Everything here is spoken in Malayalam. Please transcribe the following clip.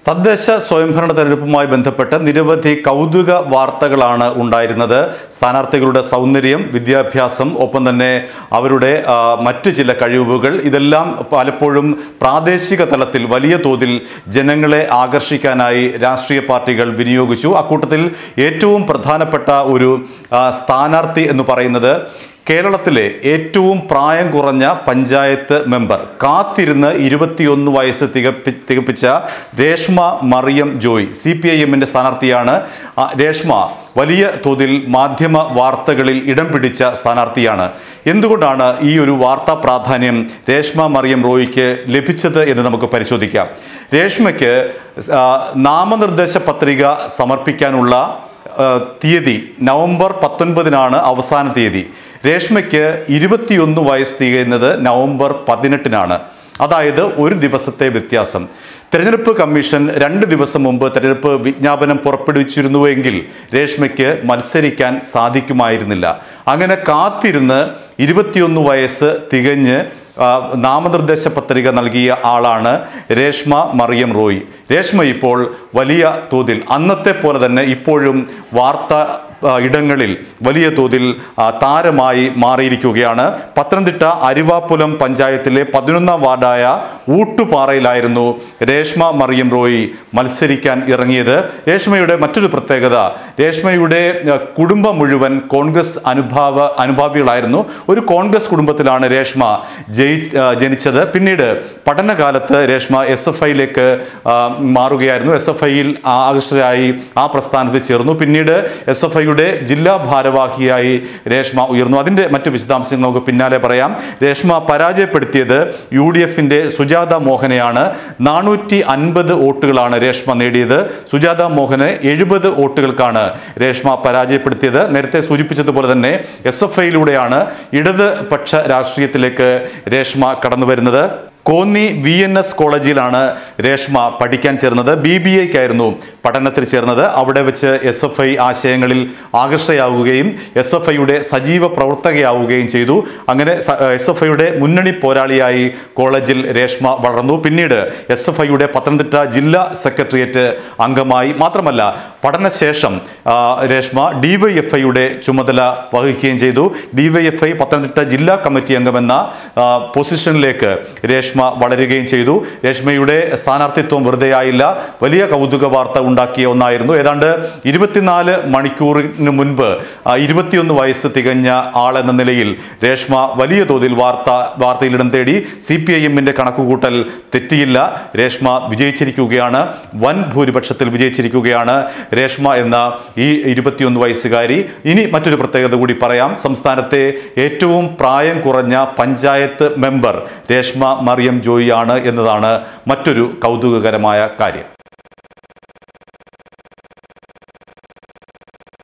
തദ്ദേശ സ്വയംഭരണ തെരഞ്ഞെടുപ്പുമായി ബന്ധപ്പെട്ട് നിരവധി കൗതുക വാർത്തകളാണ് ഉണ്ടായിരുന്നത് സ്ഥാനാർത്ഥികളുടെ സൗന്ദര്യം വിദ്യാഭ്യാസം ഒപ്പം തന്നെ അവരുടെ ആ, മറ്റ് ചില കഴിവുകൾ ഇതെല്ലാം പലപ്പോഴും പ്രാദേശിക തലത്തിൽ വലിയ തോതിൽ ജനങ്ങളെ ആകർഷിക്കാനായി രാഷ്ട്രീയ പാർട്ടികൾ വിനിയോഗിച്ചു അക്കൂട്ടത്തിൽ ഏറ്റവും പ്രധാനപ്പെട്ട ഒരു ആ, സ്ഥാനാർത്ഥി എന്ന് പറയുന്നത് കേരളത്തിലെ ഏറ്റവും പ്രായം കുറഞ്ഞ പഞ്ചായത്ത് മെമ്പർ കാത്തിരുന്ന് ഇരുപത്തിയൊന്ന് വയസ്സ് തികപ്പി തികപ്പിച്ച Reshma Mariyam Joy C P I എമ്മിൻ്റെ സ്ഥാനാർത്ഥിയാണ് ആ, രേഷ്മ വലിയ തോതിൽ മാധ്യമ വാർത്തകളിൽ ഇടം പിടിച്ച സ്ഥാനാർത്ഥിയാണ് എന്തുകൊണ്ടാണ് ഈ ഒരു വാർത്താ പ്രാധാന്യം രേഷ്മ മറിയം റോയിക്ക് ലഭിച്ചത് എന്ന് നമുക്ക് പരിശോധിക്കാം രേഷ്മയ്ക്ക് ആ, നാമനിർദ്ദേശ പത്രിക സമർപ്പിക്കാനുള്ള ആ, തീയതി നവംബർ പത്തൊൻപതിനാണ് അവസാന തീയതി രേഷ്മയ്ക്ക് ഇരുപത്തിയൊന്ന് വയസ്സ് തികയുന്നത് നവംബർ പതിനെട്ടിനാണ് അതായത് ഒരു ദിവസത്തെ വ്യത്യാസം തെരഞ്ഞെടുപ്പ് കമ്മീഷൻ രണ്ട് ദിവസം മുമ്പ് തെരഞ്ഞെടുപ്പ് വിജ്ഞാപനം പുറപ്പെടുവിച്ചിരുന്നുവെങ്കിൽ രേഷ്മയ്ക്ക് മത്സരിക്കാൻ സാധിക്കുമായിരുന്നില്ല അങ്ങനെ കാത്തിരുന്ന് ഇരുപത്തിയൊന്ന് വയസ്സ് തികഞ്ഞ് ആ, നാമനിർദ്ദേശ പത്രിക നൽകിയ ആളാണ് രേഷ്മ മറിയം റോയി രേഷ്മ ഇപ്പോൾ വലിയ തോതിൽ അന്നത്തെ പോലെ തന്നെ ഇപ്പോഴും വാർത്ത ആ, ഇടങ്ങളിൽ വലിയ തോതിൽ ആ, താരമായി മാറിയിരിക്കുകയാണ് പത്തനംതിട്ട അരിവാപ്പുലം പഞ്ചായത്തിലെ പതിനൊന്നാം വാർഡായ ഊട്ടുപാറയിലായിരുന്നു രേഷ്മ മറിയം റോയി മത്സരിക്കാൻ ഇറങ്ങിയത് രേഷ്മയുടെ മറ്റൊരു പ്രത്യേകത രേഷ്മയുടെ ആ, കുടുംബം മുഴുവൻ കോൺഗ്രസ് അനുഭാവ അനുഭാവികളായിരുന്നു ഒരു കോൺഗ്രസ് കുടുംബത്തിലാണ് രേഷ്മ ജയി ആ, ജനിച്ചത് പിന്നീട് പഠനകാലത്ത് രേഷ്മ എസ് എഫ് ഐയിലേക്ക് മാറുകയായിരുന്നു എസ് എഫ് ഐയിൽ ആകർഷകരായി ആ പ്രസ്ഥാനത്തിൽ ചേർന്നു പിന്നീട് എസ് എഫ് ഐയുടെ ജില്ലാ ഭാരവാഹിയായി രേഷ്മ ഉയർന്നു അതിൻ്റെ മറ്റു വിശദാംശങ്ങൾ നമുക്ക് പിന്നാലെ പറയാം രേഷ്മ പരാജയപ്പെടുത്തിയത് യു ഡി എഫിൻ്റെ സുജാത മോഹനെയാണ് നാനൂറ്റി അൻപത് വോട്ടുകളാണ് രേഷ്മ നേടിയത് സുജാത മോഹനെ എഴുപത് വോട്ടുകൾക്കാണ് രേഷ്മ പരാജയപ്പെടുത്തിയത് നേരത്തെ സൂചിപ്പിച്ചതുപോലെ തന്നെ എസ് എഫ് ഐയിലൂടെയാണ് ഇടതുപക്ഷ രാഷ്ട്രീയത്തിലേക്ക് രേഷ്മ കടന്നു വരുന്നത് കോന്നി വി എൻ എസ് കോളേജിലാണ് രേഷ്മ പഠിക്കാൻ ചേർന്നത് ബി ബി എക്കായിരുന്നു പഠനത്തിൽ ചേർന്നത് അവിടെ വെച്ച് എസ് എഫ് ഐ ആശയങ്ങളിൽ ആകർഷയാവുകയും എസ് എഫ് ഐയുടെ സജീവ പ്രവർത്തകയാവുകയും ചെയ്തു അങ്ങനെ എസ് എഫ് ഐയുടെ മുന്നണി പോരാളിയായി കോളേജിൽ രേഷ്മ വളർന്നു പിന്നീട് എസ് എഫ് ഐയുടെ പത്തനംതിട്ട ജില്ലാ സെക്രട്ടേറിയറ്റ് അംഗമായി മാത്രമല്ല പഠനശേഷം ആ, രേഷ്മ ഡിവൈഎഫ്ഐയുടെ ചുമതല വഹിക്കുകയും ചെയ്തു ഡിവൈഎഫ്ഐ പത്തനംതിട്ട ജില്ലാ കമ്മിറ്റി അംഗമെന്ന ആ, പൊസിഷനിലേക്ക് രേഷ്മ വളരുകയും ചെയ്തു രേഷ്മയുടെ സ്ഥാനാർത്ഥിത്വം വെറുതെ ആയില്ല വലിയ കൗതുക വാർത്ത ഉണ്ടാക്കിയ ഒന്നായിരുന്നു ഏതാണ്ട് ഇരുപത്തിനാല് മണിക്കൂറിന് മുൻപ് ആ, ഇരുപത്തിയൊന്ന് വയസ്സ് തികഞ്ഞ ആളെന്ന നിലയിൽ രേഷ്മ വലിയ തോതിൽ വാർത്ത വാർത്തയിലിടം തേടി സി പി ഐ എമ്മിന്റെ കണക്കുകൂട്ടൽ തെറ്റിയില്ല രേഷ്മ വിജയിച്ചിരിക്കുകയാണ് വൻ ഭൂരിപക്ഷത്തിൽ വിജയിച്ചിരിക്കുകയാണ് രേഷ്മ എന്ന ഈ ഇരുപത്തിയൊന്ന് വയസ്സുകാരി ഇനി മറ്റൊരു പ്രത്യേകത കൂടി പറയാം സംസ്ഥാനത്തെ ഏറ്റവും പ്രായം കുറഞ്ഞ പഞ്ചായത്ത് മെമ്പർ രേഷ്മ മറിയം ജോയിയാണ് എന്നതാണ് മറ്റൊരു കൗതുകകരമായ കാര്യം